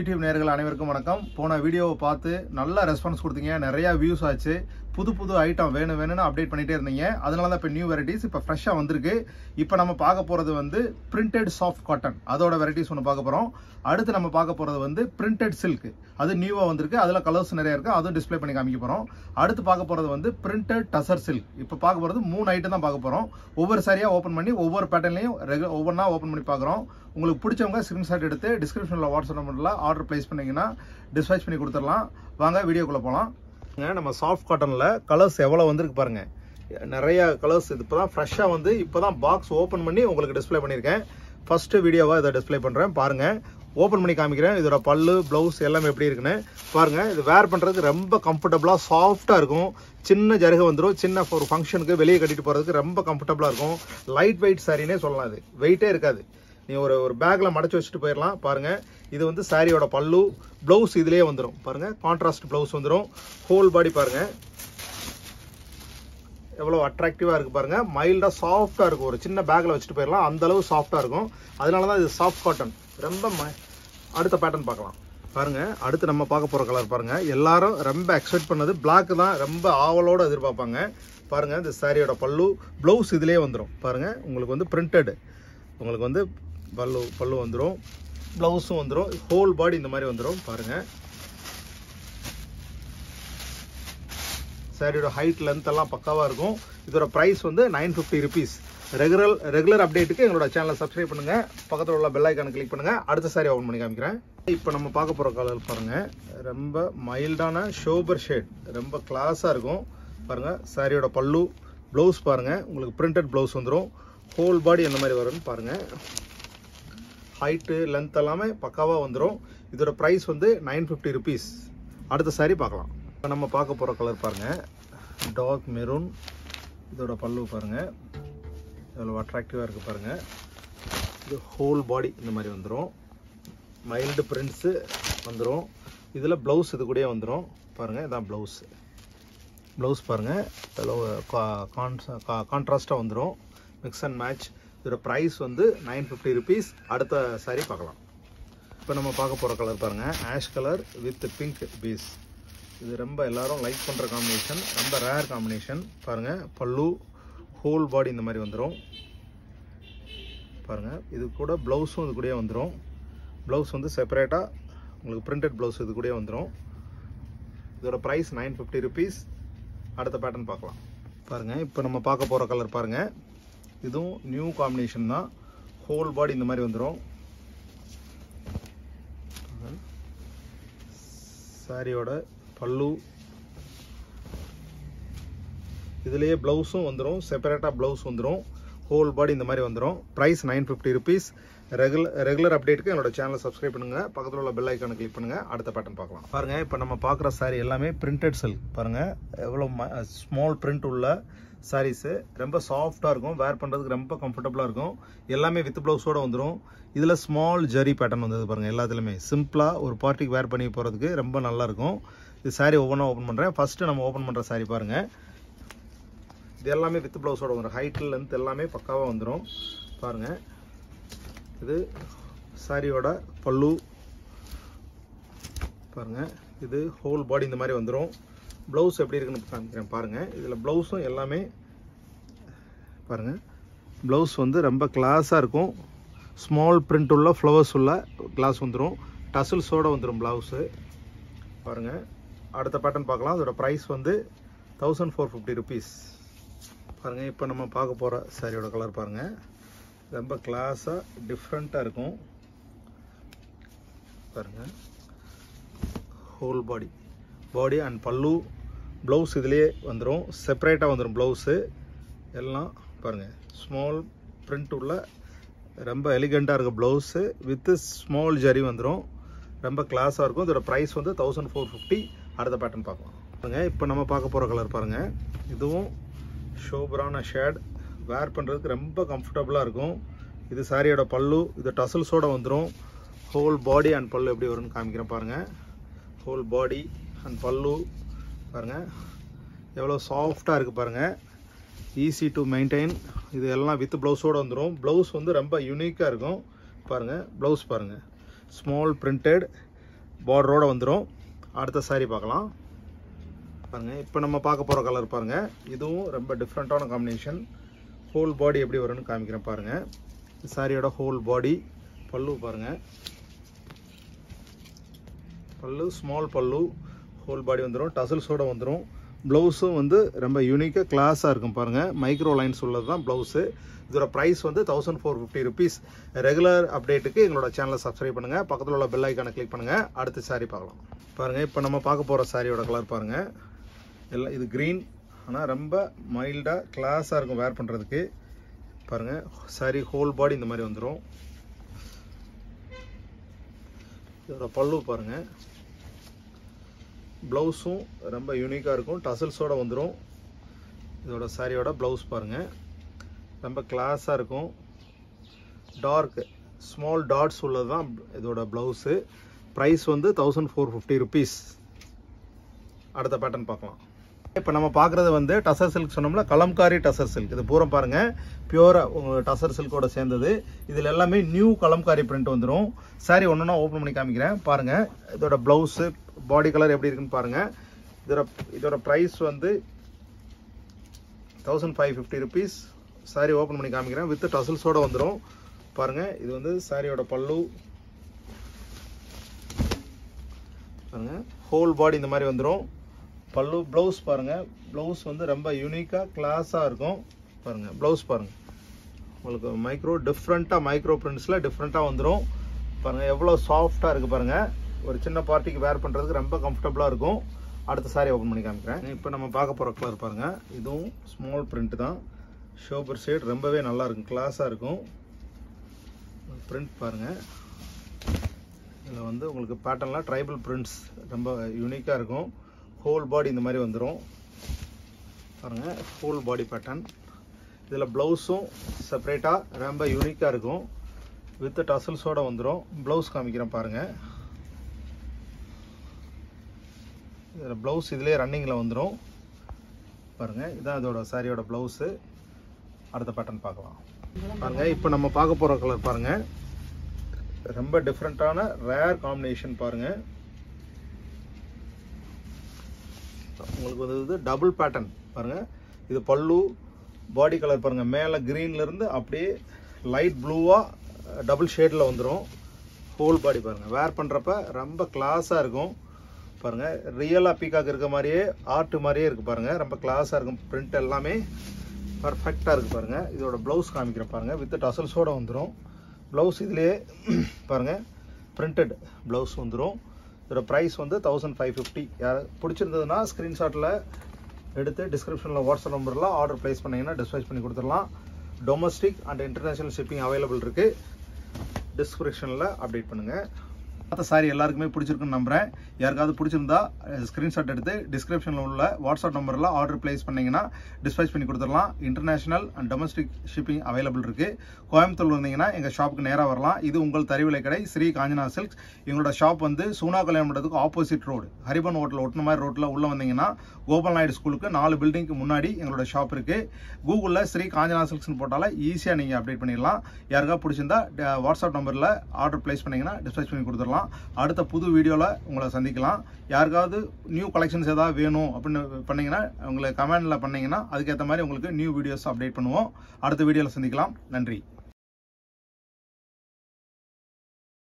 YouTube நேயர்கள் அனைவருக்கும் வணக்கம் போன வீடியோவை பார்த்து நல்ல ரெஸ்பான்ஸ் கொடுத்தீங்க நிறைய வியூஸ் ஆச்சு புது புது ஐட்டம் வேணும் வேணும்னு அப்டேட் பண்ணிட்டே இருந்தீங்க அதனால தான் இப்போ நியூ வெரைட்டிஸ் இப்போ ஃப்ரெஷ்ஷாக வந்திருக்கு இப்போ நம்ம பார்க்க போகிறது வந்து பிரிண்டட் சாஃப்ட் காட்டன் அதோட வெரைட்டிஸ் ஒன்று பார்க்க போகிறோம் அடுத்து நம்ம பார்க்க போகிறது வந்து பிரிண்டட் சில்க் அது நியூவாக வந்திருக்கு அதில் கலர்ஸ் நிறைய இருக்குது அதுவும் டிஸ்ப்ளே பண்ணி காமிக்க போகிறோம் அடுத்து பார்க்க போகிறது வந்து பிரிண்டட் டசர் சில்க் இப்போ பார்க்க போகிறது மூணு ஐட்டம் தான் பார்க்க போகிறோம் ஒவ்வொரு சாரியாக ஓப்பன் பண்ணி ஒவ்வொரு பேட்டர்லையும் ரெகு ஒவ்வொன்றா ஓப்பன் பண்ணி பார்க்குறோம் உங்களுக்கு பிடிச்சவங்க ஸ்க்ரீன்ஷாட் எடுத்து டிஸ்கிரிப்ஷனில் வாட்ஸ்அப் நம்பரில் ஆர்டர் ப்ளேஸ் பண்ணீங்கன்னா டிஸ்பேச் பண்ணி கொடுத்துடலாம் வாங்க வீடியோக்குள்ளே போகலாம் நம்ம சாஃப்ட் காட்டனில் கலர்ஸ் எவ்வளோ வந்திருக்கு பாருங்க நிறைய கலர்ஸ் இது இப்போ தான் ஃப்ரெஷ்ஷாக வந்து இப்போ தான் பாக்ஸ் ஓப்பன் பண்ணி உங்களுக்கு டிஸ்ப்ளே பண்ணியிருக்கேன் ஃபஸ்ட்டு வீடியோவாக இதை டிஸ்ப்ளே பண்ணுறேன் பாருங்கள் ஓப்பன் பண்ணி காமிக்கிறேன் இதோட பல்லு ப்ளவுஸ் எல்லாமே எப்படி இருக்குன்னு பாருங்கள் இது வேர் பண்ணுறதுக்கு ரொம்ப கம்ஃபர்டபுளாக சாஃப்டாக இருக்கும் சின்ன ஜருக வந்துடும் சின்ன ஒரு ஃபங்க்ஷனுக்கு வெளியே கட்டிட்டு போகிறதுக்கு ரொம்ப கம்ஃபர்டபுளாக இருக்கும் லைட் வெயிட் சாரினே சொல்லலாம் இது வெயிட்டே இருக்காது நீ ஒரு ஒரு பேக்கில் மடச்சி வச்சுட்டு போயிடலாம் பாருங்கள் இது வந்து சாரியோட பல்லு ப்ளவுஸ் இதுலேயே வந்துடும் பாருங்கள் கான்ட்ராஸ்ட் ப்ளவுஸ் வந்துடும் ஹோல் பாடி பாருங்கள் எவ்வளோ அட்ராக்டிவாக இருக்குது பாருங்கள் மைல்டாக சாஃப்டாக இருக்கும் ஒரு சின்ன பேக்கில் வச்சுட்டு போயிடலாம் அந்த அளவு சாஃப்டாக இருக்கும் அதனால தான் இது சாஃப்ட் காட்டன் ரொம்ப ம அடுத்த பேட்டர்ன் பார்க்கலாம் பாருங்க அடுத்து நம்ம பார்க்க போகிற கலர் பாருங்க எல்லாரும் ரொம்ப எக்ஸ்பெக்ட் பண்ணது பிளாக் தான் ரொம்ப ஆவலோட எதிர்பார்ப்பாங்க பாருங்க இந்த சாரியோட பல்லு ப்ளவுஸ் இதுலேயே வந்துடும் பாருங்க உங்களுக்கு வந்து பிரிண்டட் உங்களுக்கு வந்து பல்லு பல்லு வந்துடும் ப்ளவுஸும் வந்துடும் ஹோல் பாடி இந்த மாதிரி வந்துடும் பாருங்க சாரியோட ஹைட் லென்த் எல்லாம் பக்காவாக இருக்கும் இதோட ப்ரைஸ் வந்து nine fifty rupees regular regular அப்டேட்டுக்கு எங்களோட சேனலை சப்ஸ்கிரைப் பண்ணுங்க பக்கத்தில் உள்ள பெல் ஐக்கான கிளிக் பண்ணுங்க அடுத்த சாரி ஓப்பன் பண்ணி காமிக்கிறேன் இப்போ நம்ம பார்க்க போகிற கலர் பாருங்க ரொம்ப மைல்டான ஷோபர் ஷேட் ரொம்ப கிளாஸாக இருக்கும் பாருங்க சாரியோட பல்லு ப்ளவுஸ் பாருங்க உங்களுக்கு பிரிண்டட் ப்ளவுஸ் வந்துடும் ஹோல் பாடி எந்த மாதிரி வரும்னு பாருங்க ஹைட்டு லென்த் எல்லாமே பக்காவாக வந்துடும் இதோட ப்ரைஸ் வந்து நைன் ஃபிஃப்டி ருபீஸ் அடுத்த சாரி பார்க்கலாம் இப்போ நம்ம பார்க்க போகிற கலர் பாருங்கள் டார்க் மெரூன் இதோட பல்லு பாருங்கள் எவ்வளோ அட்ராக்டிவாக இருக்குது பாருங்கள் இது ஹோல் பாடி இந்த மாதிரி வந்துடும் மைல்டு பிரிண்ட்ஸு வந்துடும் இதில் ப்ளவுஸ் இது கூடயே வந்துடும் பாருங்கள் இதான் ப்ளவுஸ் ப்ளவுஸ் பாருங்கள் எவ்வளோ கான்ட்ராஸ்ட்டாக வந்துடும் மிக்ஸ் அண்ட் மேட்ச் இதோட ப்ரைஸ் வந்து நைன் ஃபிஃப்டி ருபீஸ் அடுத்த சாரி பார்க்கலாம் இப்போ நம்ம பார்க்க போகிற கலர் பாருங்கள் ash colour with pink piece இது ரொம்ப எல்லாரும் லைக் பண்ணுற காம்பினேஷன் ரொம்ப ரேர் காம்பினேஷன் பாருங்கள் பல்லு ஹோல் பாடி இந்த மாதிரி வந்துடும் பாருங்கள் இது கூட ப்ளவுஸும் இது கூடயே வந்துடும் ப்ளவுஸ் வந்து செப்பரேட்டாக உங்களுக்கு பிரிண்டட் ப்ளவுஸ் இது கூடயே வந்துடும் இதோட ப்ரைஸ் நைன் ஃபிஃப்டி ருபீஸ் அடுத்த பேட்டர்ன் பார்க்கலாம் பாருங்கள் இப்போ நம்ம பார்க்க போகிற கலர் பாருங்கள் இதுவும் நியூ காம்பினேஷன் தான் ஹோல் பாடி இந்த மாதிரி வந்துடும் சாரியோட பல்லு இதுலேயே ப்ளவுஸும் வந்துடும் செப்பரேட்டாக ப்ளவுஸ் வந்துடும் ஹோல் பாடி இந்த மாதிரி வந்துடும் price nine fifty rupees regular regular அப்டேட்டுக்கு என்னோட சேனலை சப்ஸ்கிரைப் பண்ணுங்கள் பக்கத்தில் உள்ள பெல் ஐக்கானை கிளிக் பண்ணுங்கள் அடுத்த பேட்டர்ன் பார்க்கலாம் பாருங்கள் இப்போ நம்ம பார்க்குற சாரி எல்லாமே பிரிண்டட் சில்க் பாருங்கள் எவ்வளோ ஸ்மால் பிரிண்ட் உள்ள சாரீஸு ரொம்ப சாஃப்டாக இருக்கும் வேர் பண்ணுறதுக்கு ரொம்ப கம்ஃபர்டபுளாக இருக்கும் எல்லாமே வித் ப்ளவுஸோடு வந்துடும் இதில் ஸ்மால் ஜரி பேட்டர்ன் வந்தது பாருங்கள் எல்லாத்துலேயுமே சிம்பிளாக ஒரு பார்ட்டிக்கு வேர் பண்ணி போகிறதுக்கு ரொம்ப நல்லாயிருக்கும் இது சாரீ ஒவ்வொன்றா ஓப்பன் பண்ணுறேன் ஃபஸ்ட்டு நம்ம ஓப்பன் பண்ணுற சாரீ பாருங்கள் இது எல்லாமே வித் ப்ளவுஸோட வந்துடும் ஹைட் லென்த் எல்லாமே பக்காவாக வந்துடும் பாருங்கள் இது சாரியோட பல்லு பாருங்கள் இது ஹோல் பாடி இந்த மாதிரி வந்துடும் ப்ளவுஸ் எப்படி இருக்குன்னு காமிக்கிறேன் பாருங்கள் இதில் ப்ளவுஸும் எல்லாமே பாருங்கள் ப்ளவுஸ் வந்து ரொம்ப கிளாஸாக இருக்கும் ஸ்மால் பிரிண்ட் உள்ள ஃப்ளவர்ஸ் உள்ள கிளாஸ் வந்துடும் டசில்ஸோடு வந்துடும் ப்ளவுஸு பாருங்கள் அடுத்த பேட்டர்ன் பார்க்கலாம் அதோட ப்ரைஸ் வந்து தௌசண்ட் ஃபோர் ஃபிஃப்டி ருபீஸ் பாருங்கள் இப்போ நம்ம பார்க்க போகிற சாரியோட கலர் பாருங்கள் ரொம்ப கிளாஸாக டிஃப்ரெண்ட்டாக இருக்கும் பாருங்கள் whole body body and pallu blouse இதுலேயே வந்துடும் செப்பரேட்டாக வந்துடும் ப்ளவுஸு எல்லாம் பாருங்கள் ஸ்மால் பிரிண்ட் உள்ள ரொம்ப எலிகண்ட்டாக இருக்க ப்ளவுஸு வித்து ஸ்மால் ஜரி வந்துடும் ரொம்ப கிளாஸாக இருக்கும் இதோட ப்ரைஸ் வந்து தௌசண்ட் ஃபோர் ஃபிஃப்டி அடுத்த பேட்டர்ன் பார்க்கலாம் பாருங்கள் இப்போ நம்ம பார்க்க போகிற கலர் பாருங்கள் இதுவும் ஷோபரான ஷேட் வேர் பண்ணுறதுக்கு ரொம்ப கம்ஃபர்டபுளாக இருக்கும் இது சாரியோட பல்லு இது டசல்ஸோடு வந்துடும் ஹோல் பாடி அண்ட் பல்லு எப்படி வரும்னு காமிக்கிறேன் பாருங்கள் ஹோல் பாடி அண்ட் பல்லு பாருங்கள் எவ்வளோ சாஃப்டாக இருக்குது பாருங்கள் ஈஸி டு மெயின்டைன் இது எல்லாம் வித் ப்ளவுஸோடு வந்துடும் ப்ளவுஸ் வந்து ரொம்ப யூனிக்காக இருக்கும் பாருங்கள் ப்ளவுஸ் பாருங்கள் ஸ்மால் பிரிண்டட் பார்டரோட வந்துடும் அடுத்த saree பார்க்கலாம் பாருங்க இப்போ நம்ம பார்க்க போகிற கலர் பாருங்க இதுவும் ரொம்ப டிஃப்ரெண்ட்டான காம்பினேஷன் ஹோல் பாடி எப்படி வரும்னு காமிக்கிறேன் பாருங்க சாரியோட ஹோல் பாடி பல்லு பாருங்க பல்லு ஸ்மால் பல்லு ஹோல் பாடி வந்துடும் டசல்ஸோட வந்துடும் ப்ளவுஸும் வந்து ரொம்ப யூனிக்காக கிளாஸாக இருக்கும் பாருங்கள் மைக்ரோ லைன்ஸ் உள்ளது தான் ப்ளவுஸு இதோட ப்ரைஸ் வந்து thousand four fifty rupees regular அப்டேட்டுக்கு எங்களோட சேனலை சப்ஸ்கிரைப் பண்ணுங்கள் பக்கத்தில் உள்ள பெல் ஐக்கானை கிளிக் பண்ணுங்கள் அடுத்த saree பார்க்கலாம் பாருங்கள் இப்போ நம்ம பார்க்க போகிற சாரியோட கலர் பாருங்கள் எல்லாம் இது க்ரீன் ஆனால் ரொம்ப மைல்டாக கிளாஸாக இருக்கும் வேர் பண்ணுறதுக்கு பாருங்கள் saree ஹோல் பாடி இந்த மாதிரி வந்துடும் இதோட பல்லு பாருங்கள் ப்ளவுஸும் ரொம்ப யூனிக்காக இருக்கும் டசல்ஸோட வந்துடும் இதோட சாரியோட ப்ளவுஸ் பாருங்கள் ரொம்ப கிளாஸாக இருக்கும் டார்க் ஸ்மால் டாட்ஸ் உள்ளது தான் இதோட ப்ளவுஸு ப்ரைஸ் வந்து தௌசண்ட் ஃபோர் ஃபிஃப்டி ருபீஸ் அடுத்த பேட்டர்ன் பார்க்கலாம் இப்போ நம்ம பார்க்குறது வந்து டசர் சில்க் சொன்னோம்ல கலம்காரி டசர் சில்க் இது பூரா பாருங்க பியூரா டசர் சில்கோட சேர்ந்தது இதில் எல்லாமே நியூ கலம்காரி பிரிண்ட் வந்துடும் சாரி ஒன்றுனா ஓப்பன் பண்ணி காமிக்கிறேன் பாருங்க இதோட ப்ளவுஸு பாடி கலர் எப்படி இருக்குன்னு பாருங்க இதோட இதோட ப்ரைஸ் வந்து thousand five fifty rupees sari open பண்ணி காமிக்கிறேன் வித் டசல்ஸோட வந்துடும் பாருங்க இது வந்து சாரியோட பல்லு பாருங்க ஹோல் பாடி இந்த மாதிரி வந்துடும் பல்லு ப்ளவுஸ் பாருங்க ப்ளவுஸ் வந்து ரொம்ப யூனிக்காக கிளாஸாக இருக்கும் பாருங்க ப்ளவுஸ் பாருங்க உங்களுக்கு மைக்ரோ டிஃப்ரெண்ட்டாக மைக்ரோ பிரிண்ட்ஸில் டிஃப்ரெண்ட்டாக வந்துடும் பாருங்க எவ்வளோ சாஃப்டாக இருக்குது பாருங்க ஒரு சின்ன பார்ட்டிக்கு வேர் பண்ணுறதுக்கு ரொம்ப கம்ஃபர்டபுளாக இருக்கும் அடுத்த சாரி ஓப்பன் பண்ணி காமிக்கிறேன் இப்போ நம்ம பார்க்க போகிற கலர் பாருங்க இதுவும் ஸ்மால் பிரிண்ட் தான் ஷோபர் ஷேட் ரொம்பவே நல்லா இருக்கும் கிளாஸாக இருக்கும் பிரிண்ட் பாருங்க இதில் வந்து உங்களுக்கு பேட்டர்ன்லாம் ட்ரைபல் பிரிண்ட்ஸ் ரொம்ப யூனிக்காக இருக்கும் ஹோல் பாடி இந்த மாதிரி வந்துடும் பாருங்கள் ஹோல் பாடி பேட்டர்ன் இதில் ப்ளவுஸும் செப்பரேட்டாக ரொம்ப யூனிக்காக இருக்கும் வித் டசல்ஸோட வந்துடும் ப்ளவுஸ் காமிக்கிறேன் பாருங்கள் இதில் ப்ளவுஸ் இதிலே ரன்னிங்கில் வந்துடும் பாருங்கள் இதான் இதோட சாரியோட ப்ளவுஸு அடுத்த பேட்டர்ன் பார்க்கலாம் பாருங்கள் இப்போ நம்ம பார்க்க போகிற கலர் பாருங்கள் ரொம்ப டிஃப்ரெண்ட்டான ரேர் காம்பினேஷன் பாருங்கள் உங்களுக்கு வந்து இது டபுள் பேட்டர்ன் பாருங்கள் இது பல்லு பாடி கலர் பாருங்கள் மேலே க்ரீன்லேருந்து அப்படியே லைட் ப்ளூவாக டபுள் ஷேடில் வந்துடும் ஹோல் பாடி பாருங்கள் வேர் பண்ணுறப்ப ரொம்ப கிளாஸாக இருக்கும் பாருங்கள் ரியலாக பீக்காக் இருக்க மாதிரியே ஆர்ட் மாதிரியே இருக்குது பாருங்கள் ரொம்ப கிளாஸாக இருக்கும் பிரிண்ட் எல்லாமே பர்ஃபெக்டாக இருக்குது பாருங்கள் இதோட ப்ளவுஸ் காமிக்கிறேன் பாருங்கள் வித் டசல்ஸோடு வந்துடும் ப்ளவுஸ் இதுலேயே பாருங்கள் பிரிண்டட் ப்ளவுஸ் வந்துடும் இதோட ப்ரைஸ் வந்து தௌசண்ட் ஃபைவ் ஃபிஃப்டி யார் பிடிச்சிருந்ததுன்னா ஸ்க்ரீன்ஷாட்டில் எடுத்து டிஸ்கிரிப்ஷனில் வாட்ஸ்அப் நம்பரில் ஆர்டர் ப்ளேஸ் பண்ணிங்கன்னா டிஸ்பேச் பண்ணி கொடுத்துடலாம் domestic and international shipping available இருக்குது டிஸ்கிரிப்ஷனில் அப்டேட் பண்ணுங்கள் மற்ற சாரி எல்லாருக்குமே பிடிச்சிருக்குன்னு நம்புறேன் யாருக்காவது பிடிச்சிருந்தா ஸ்க்ரீன்ஷாட் எடுத்து டிஸ்கிரிப்ஷனில் உள்ள வாட்ஸ்அப் நம்பரில் ஆர்டர் பிளேஸ் பண்ணீங்கன்னா டிஸ்பேச் பண்ணி கொடுத்துடலாம் international and domestic shipping available இருக்கு கோயம்புத்தூர் வந்தீங்கன்னா எங்கள் ஷாப்புக்கு நேராக வரலாம் இது உங்கள் தறிவிலை கடை ஸ்ரீ காஞ்சனா சில்க்ஸ் எங்களோட ஷாப் வந்து சூனா கல்யாணம் மண்டபத்துக்கு ஆப்போசிட் ரோடு ஹரிபன் ஹோட்டல் ஒட்டின மாதிரி ரோட்டில் உள்ள வந்தீங்கன்னா கோபால் நாயுடு ஸ்கூலுக்கு நாலு பில்டிங்க்கு முன்னாடி எங்களோட ஷாப் இருக்கு கூகுளில் ஸ்ரீ காஞ்சனா சில்க்ஸ்னு போட்டால ஈஸியாக நீங்கள் அப்டேட் பண்ணிடலாம் யாருக்கா பிடிச்சிருந்தா ட- வாட்ஸ்அப் நம்பரில் ஆர்டர் பிளேஸ் பண்ணீங்கன்னா டிஸ்பேச் பண்ணி கொடுத்துடலாம் அடுத்த புது வீடியோவில் உங்களை சந்திக்கலாம் யாருக்காவது நியூ கலெக்ஷன்ஸ் ஏதாவது வேணும் அப்படின்னு பண்ணீங்கன்னா உங்களை கமெண்டில் பண்ணீங்கன்னா அதுக்கேற்ற மாதிரி உங்களுக்கு நியூ வீடியோஸ் அப்டேட் பண்ணுவோம் அடுத்த வீடியோவில் சந்திக்கலாம் நன்றி